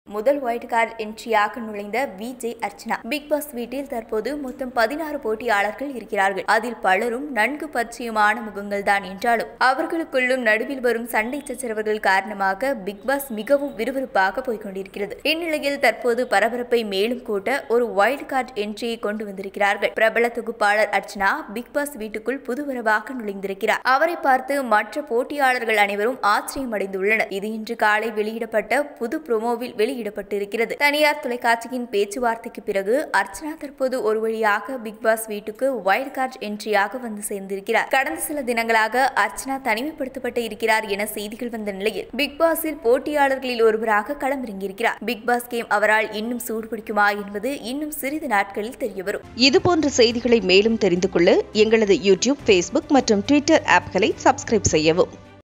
முதல் white card என்ட்ரியாக நுழைந்த Vijay Archana big pass வீட்டில் தற்போது மொத்தம் பதினாறு போட்டியாளர்கள் இருக்கிறார்கள் அதில் பலரும் நன்கு பரிச்சயமான முகங்கள் தான் என்றாலும் அவர்களுக்குள்ளும் நடுவில் வரும் சண்டை சச்சரவுகள் காரணமாக பிக் பாஸ் மிகவும் விறுவிறுப்பாக போய்கொண்டிருக்கிறது இந்நிலையில் தற்போது பரபரப்பை மேலும் கூட்ட ஒரு ஒயிட் கார்டு என்ட்ரியை கொண்டு வந்திருக்கிறார்கள் பிரபல தொகுப்பாளர் அர்ச்சனா பிக் பாஸ் வீட்டுக்குள் புதுவரவாக நுழைந்திருக்கிறார் அவரை பார்த்து மற்ற போட்டியாளர்கள் அனைவரும் ஆச்சரியமடைந்துள்ளனர் இது இன்று காலை வெளியிடப்பட்ட புது ப்ரோமோவில் வெளியிடப்பட்டிருக்கிறது தனியார் தொலைக்காட்சியின் பேச்சுவார்த்தைக்கு பிறகு அர்ச்சனா தற்போது ஒரு வழியாக பிக் பாஸ் வீட்டுக்கு வைல்ட் கார்டு என்ட்ரியாக வந்து சேர்ந்திருக்கிறார் கடந்த சில தினங்களாக அர்ச்சனா தனிமைப்படுத்தப்பட்டு இருக்கிறார் என செய்திகள் வந்த நிலையில் பிக் பாஸில் போட்டியாளர்களில் ஒருவராக களமிறங்கியிருக்கிறார் பிக் பாஸ் கேம் அவரால் இன்னும் சூடுபிடிக்குமா என்பது இன்னும் சிறிது நாட்களில் தெரியவரும் இதுபோன்ற செய்திகளை மேலும் தெரிந்து கொள்ள எங்களது யூடியூப் ஃபேஸ்புக் மற்றும் ட்விட்டர் ஆப்களை சப்ஸ்கிரைப் செய்யவும்